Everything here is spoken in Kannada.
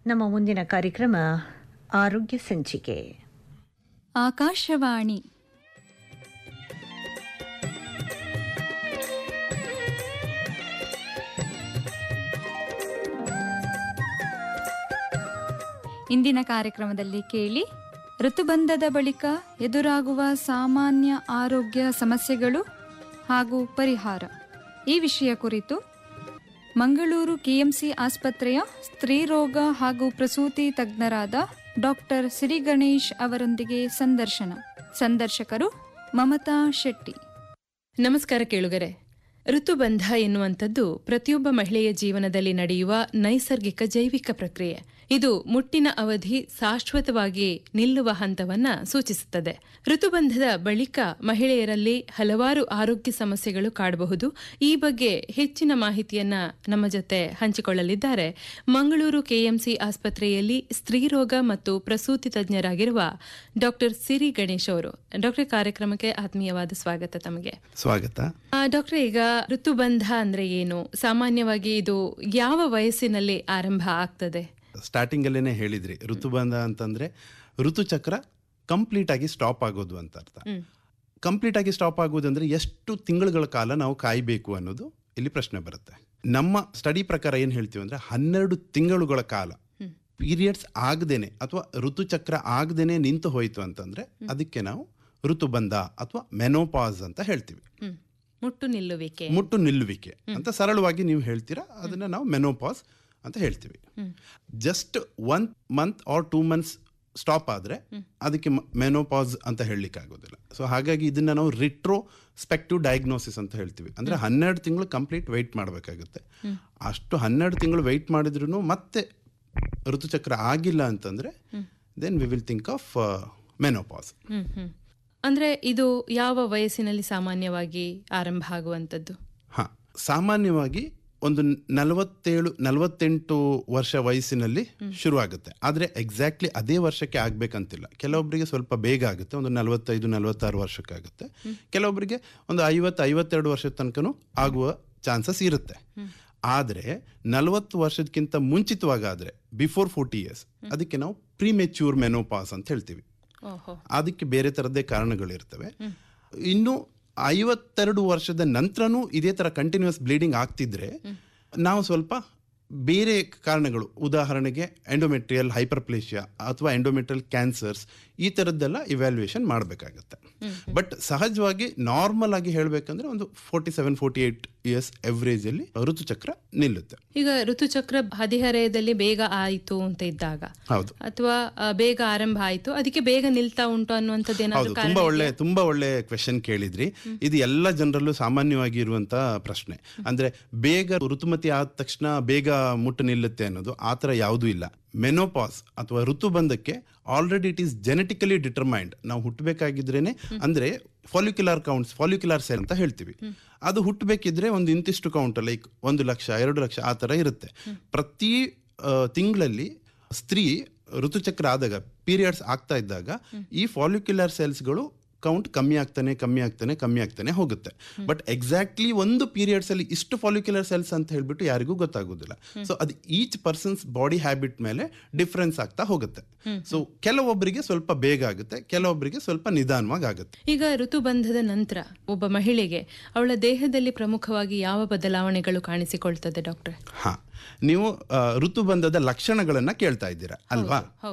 ನಮ್ಮ ಮುಂದಿನ ಕಾರ್ಯಕ್ರಮ ಆರೋಗ್ಯ ಸಂಚಿಕೆ ಆಕಾಶವಾಣಿ ಇಂದಿನ ಕಾರ್ಯಕ್ರಮದಲ್ಲಿ ಕೇಳಿ ಋತುಬಂಧದ ಬಳಿಕ ಎದುರಾಗುವ ಸಾಮಾನ್ಯ ಆರೋಗ್ಯ ಸಮಸ್ಯೆಗಳು ಹಾಗೂ ಪರಿಹಾರ ಈ ವಿಷಯ ಕುರಿತು ಮಂಗಳೂರು ಕೆಎಂಸಿ ಆಸ್ಪತ್ರೆಯ ಸ್ತ್ರೀರೋಗ ಹಾಗೂ ಪ್ರಸೂತಿ ತಜ್ಞರಾದ ಡಾಕ್ಟರ್ ಸಿರಿ ಗಣೇಶ್ ಅವರೊಂದಿಗೆ ಸಂದರ್ಶನ ಸಂದರ್ಶಕರು ಮಮತಾ ಶೆಟ್ಟಿ ನಮಸ್ಕಾರ ಕೇಳುಗರೆ ಋತುಬಂಧ ಎನ್ನುವಂಥದ್ದು ಪ್ರತಿಯೊಬ್ಬ ಮಹಿಳೆಯ ಜೀವನದಲ್ಲಿ ನಡೆಯುವ ನೈಸರ್ಗಿಕ ಜೈವಿಕ ಪ್ರಕ್ರಿಯೆ ಇದು ಮುಟ್ಟಿನ ಅವಧಿ ಶಾಶ್ವತವಾಗಿ ನಿಲ್ಲುವ ಹಂತವನ್ನ ಸೂಚಿಸುತ್ತದೆ ಋತುಬಂಧದ ಬಳಿಕ ಮಹಿಳೆಯರಲ್ಲಿ ಹಲವಾರು ಆರೋಗ್ಯ ಸಮಸ್ಯೆಗಳು ಕಾಡಬಹುದು ಈ ಬಗ್ಗೆ ಹೆಚ್ಚಿನ ಮಾಹಿತಿಯನ್ನ ನಮ್ಮ ಜೊತೆ ಹಂಚಿಕೊಳ್ಳಲಿದ್ದಾರೆ ಮಂಗಳೂರು ಕೆಎಂಸಿ ಆಸ್ಪತ್ರೆಯಲ್ಲಿ ಸ್ತ್ರೀರೋಗ ಮತ್ತು ಪ್ರಸೂತಿ ತಜ್ಞರಾಗಿರುವ ಡಾಕ್ಟರ್ ಸಿರಿ ಗಣೇಶ್ ಅವರು ಡಾಕ್ಟರ್ ಕಾರ್ಯಕ್ರಮಕ್ಕೆ ಆತ್ಮೀಯವಾದ ಸ್ವಾಗತ ತಮಗೆ ಸ್ವಾಗತ ಆ, ಡಾಕ್ಟ್ರೆ ಈಗ ಋತುಬಂಧ ಅಂದ್ರೆ ಏನು ಸಾಮಾನ್ಯವಾಗಿ ಇದು ಯಾವ ವಯಸ್ಸಿನಲ್ಲಿ ಆರಂಭ ಆಗ್ತದೆ ಸ್ಟಾರ್ಟಿಂಗ್ ಅಲ್ಲೇನೆ ಹೇಳಿದ್ರಿ ಋತುಬಂಧ ಅಂತಂದ್ರೆ ಋತುಚಕ್ರ ಕಂಪ್ಲೀಟ್ ಆಗಿ ಸ್ಟಾಪ್ ಆಗೋದು ಅಂತ ಅರ್ಥ ಕಂಪ್ಲೀಟ್ ಆಗಿ ಸ್ಟಾಪ್ ಆಗೋದಂದ್ರೆ ಎಷ್ಟು ತಿಂಗಳುಗಳ ಕಾಲ ನಾವು ಕಾಯಬೇಕು ಅನ್ನೋದು ಇಲ್ಲಿ ಪ್ರಶ್ನೆ ಬರುತ್ತೆ ನಮ್ಮ ಸ್ಟಡಿ ಪ್ರಕಾರ ಏನ್ ಹೇಳ್ತೀವಿ ಅಂದ್ರೆ ಹನ್ನೆರಡು ತಿಂಗಳುಗಳ ಕಾಲ ಪೀರಿಯಡ್ಸ್ ಆಗದೇನೆ ಅಥವಾ ಋತುಚಕ್ರ ಆಗದೇನೆ ನಿಂತು ಹೋಯ್ತು ಅಂತಂದ್ರೆ ಅದಕ್ಕೆ ನಾವು ಋತುಬಂಧ ಅಥವಾ ಮೆನೋಪಾಸ್ ಅಂತ ಹೇಳ್ತೀವಿ ಹ್ಮ್ ಮುಟ್ಟು ನಿಲ್ಲುವಿಕೆ ಮುಟ್ಟು ನಿಲ್ಲುವಿಕೆ ಅಂತ ಸರಳವಾಗಿ ನೀವು ಹೇಳ್ತೀರಾ ಅದನ್ನ ನಾವು ಮೆನೋಪಾಸ್ ಅಂತ ಹೇಳ್ತೀವಿ just one month or two months stop ಆದ್ರೆ ಅದಕ್ಕೆ ಮೆನೋಪಾಸ್ ಅಂತ ಹೇಳಲಿಕ್ಕೆ ಆಗೋದಿಲ್ಲ ಸೊ ಹಾಗಾಗಿ ಇದನ್ನ ನಾವು ರಿಟ್ರೋ ಸ್ಪೆಕ್ಟಿವ್ ಡಯಾಗ್ನೋಸಿಸ್ ಅಂತ ಹೇಳ್ತೀವಿ ಅಂದ್ರೆ ಹನ್ನೆರಡು ತಿಂಗಳು ಕಂಪ್ಲೀಟ್ ವೆಯ್ಟ್ ಮಾಡಬೇಕಾಗುತ್ತೆ ಅಷ್ಟು ಹನ್ನೆರಡು ತಿಂಗಳು ವೆಯ್ಟ್ ಮಾಡಿದ್ರು ಮತ್ತೆ ಋತುಚಕ್ರ ಆಗಿಲ್ಲ ಅಂತಂದ್ರೆ then we will think of menopause hmm hmm ಅಂದ್ರೆ ಇದು ಯಾವ ವಯಸ್ಸಿನಲ್ಲಿ ಸಾಮಾನ್ಯವಾಗಿ ಆರಂಭ ಆಗುವಂತದ್ದು ಹಾ ಸಾಮಾನ್ಯವಾಗಿ ಒಂದು ನಲವತ್ತೇಳು ನಲವತ್ತೆಂಟು ವರ್ಷ ವಯಸ್ಸಿನಲ್ಲಿ ಶುರು ಆಗುತ್ತೆ ಆದರೆ ಎಕ್ಸಾಕ್ಟ್ಲಿ ಅದೇ ವರ್ಷಕ್ಕೆ ಆಗ್ಬೇಕಂತಿಲ್ಲ ಕೆಲವೊಬ್ಬರಿಗೆ ಸ್ವಲ್ಪ ಬೇಗ ಆಗುತ್ತೆ ಒಂದು ನಲವತ್ತೈದು ನಲವತ್ತಾರು ವರ್ಷಕ್ಕಾಗುತ್ತೆ ಕೆಲವೊಬ್ಬರಿಗೆ ಒಂದು ಐವತ್ತು ಐವತ್ತೆರಡು ವರ್ಷದ ತನಕನೂ ಆಗುವ ಚಾನ್ಸಸ್ ಇರುತ್ತೆ ಆದರೆ ನಲವತ್ತು ವರ್ಷದಕ್ಕಿಂತ ಮುಂಚಿತವಾಗಾದ್ರೆ ಬಿಫೋರ್ ಫೋರ್ಟಿ ಇಯರ್ಸ್ ಅದಕ್ಕೆ ನಾವು ಪ್ರಿಮೆಚ್ಯೂರ್ ಮೆನೋಪಾಸ್ ಅಂತ ಹೇಳ್ತೀವಿ ಓಹೋ ಅದಕ್ಕೆ ಬೇರೆ ಥರದ್ದೇ ಕಾರಣಗಳಿರ್ತವೆ ಇನ್ನು ಐವತ್ತೆರಡು ವರ್ಷದ ನಂತರನೂ ಇದೇ ಥರ ಕಂಟಿನ್ಯೂಸ್ ಬ್ಲೀಡಿಂಗ್ ಆಗ್ತಿದ್ರೆ ನಾವು ಸ್ವಲ್ಪ ಬೇರೆ ಕಾರಣಗಳು ಉದಾಹರಣೆಗೆ ಎಂಡೋಮೆಟ್ರಿಯಲ್ ಹೈಪರ್ಪ್ಲೇಷಿಯಾ ಅಥವಾ ಎಂಡೋಮೆಟ್ರಿಯಲ್ ಕ್ಯಾನ್ಸರ್ಸ್ ಈ ಥರದ್ದೆಲ್ಲ ಇವ್ಯಾಲ್ಯೂಯೇಷನ್ ಮಾಡಬೇಕಾಗತ್ತೆ ಬಟ್ ಸಹಜವಾಗಿ ನಾರ್ಮಲ್ ಆಗಿ ಹೇಳಬೇಕಂದ್ರೆ ಒಂದು forty seven forty eight years ಎವರೇಜಲ್ಲಿ ಋತುಚಕ್ರ ನಿಲ್ಲುತ್ತೆ ಈಗ ಋತುಚಕ್ರ ಹದಿಹರೆಯದಲ್ಲಿ ಬೇಗ ಆಯಿತು ಅಂತ ಇದ್ದಾಗ ಹೌದು ಅಥವಾ ಆ, ಬೇಗ ಆರಂಭ ಆಯಿತು ಅದಕ್ಕೆ ಬೇಗ ನಿಲ್ತಾ ಉಂಟು ಅನ್ನುವಂಥದ್ದು ಹೌದು ಏನಾದ್ರು ಕಾರಣ ತುಂಬಾ ಒಳ್ಳೆ ತುಂಬಾ ಒಳ್ಳೆ ಕ್ವೆಶನ್ ಕೇಳಿದ್ರಿ ಇದು ಎಲ್ಲ ಜನರಲ್ಲೂ ಸಾಮಾನ್ಯವಾಗಿ ಇರುವಂತ ಪ್ರಶ್ನೆ ಅಂದ್ರೆ ಬೇಗ ಋತುಮತಿ ಆದ ತಕ್ಷಣ ಬೇಗ ಮುಟ್ಟು ನಿಲ್ಲುತ್ತೆ ಅನ್ನೋದು ಆ ಥರ ಯಾವುದೂ ಇಲ್ಲ ಮೆನೋಪಾಸ್ ಅಥವಾ ಋತುಬಂಧಕ್ಕೆ already it is genetically determined ನಾವು ಹುಟ್ಟಬೇಕಾಗಿದ್ರೇನೆ ಅಂದ್ರೆ ಫಾಲ್ಯುಕ್ಯುಲಾರ್ ಕೌಂಟ್ಸ್ ಫಾಲ್ಯುಕ್ಯುಲಾರ್ ಸೆಲ್ ಅಂತ ಹೇಳ್ತೀವಿ ಅದು ಹುಟ್ಟಬೇಕಿದ್ರೆ ಒಂದು ಇಂತಿಷ್ಟು ಕೌಂಟ್ ಲೈಕ್ ಒಂದು ಲಕ್ಷ ಎರಡು ಲಕ್ಷ ಆ ಥರ ಇರುತ್ತೆ ಪ್ರತಿ ತಿಂಗಳಲ್ಲಿ ಸ್ತ್ರೀ ಋತುಚಕ್ರ ಆದಾಗ ಪೀರಿಯಡ್ಸ್ ಆಗ್ತಾ ಇದ್ದಾಗ ಈ ಫಾಲ್ಯುಕ್ಯುಲರ್ ಸೆಲ್ಸ್ಗಳು ಕೌಂಟ್ ಕಮ್ಮಿ ಆಗ್ತಾನೆ ಕಮ್ಮಿ ಆಗ್ತಾನೆ ಕಮ್ಮಿ ಆಗ್ತಾನೆ ಹೋಗುತ್ತೆ ಬಟ್ ಎಕ್ಸಾಕ್ಟ್ಲಿ ಒಂದು ಪೀರಿಯಡ್ಸ್ ಅಲ್ಲಿ ಇಷ್ಟು ಫಾಲ್ಯುಕ್ಯುಲರ್ ಸೆಲ್ಸ್ ಅಂತ ಹೇಳ್ಬಿಟ್ಟು ಯಾರಿಗೂ ಗೊತ್ತಾಗೋದಿಲ್ಲ ಸೊ ಅದು ಈಚ್ ಪರ್ಸನ್ಸ್ ಬಾಡಿ ಹ್ಯಾಬಿಟ್ ಮೇಲೆ ಡಿಫ್ರೆನ್ಸ್ ಆಗ್ತಾ ಹೋಗುತ್ತೆ ಸೊ ಕೆಲವೊಬ್ಬರಿಗೆ ಸ್ವಲ್ಪ ಬೇಗ ಆಗುತ್ತೆ ಕೆಲವೊಬ್ಬರಿಗೆ ಸ್ವಲ್ಪ ನಿಧಾನವಾಗಿ ಆಗುತ್ತೆ ಈಗ ಋತುಬಂಧದ ನಂತರ ಒಬ್ಬ ಮಹಿಳೆಗೆ ಅವಳ ದೇಹದಲ್ಲಿ ಪ್ರಮುಖವಾಗಿ ಯಾವ ಬದಲಾವಣೆಗಳು ಕಾಣಿಸಿಕೊಳ್ತದೆ ಡಾಕ್ಟ್ರೆ ಹಾ ನೀವು ಆ, ಋತುಬಂಧದ ಲಕ್ಷಣಗಳನ್ನ ಕೇಳ್ತಾ ಇದ್ದೀರಾ ಅಲ್ವಾ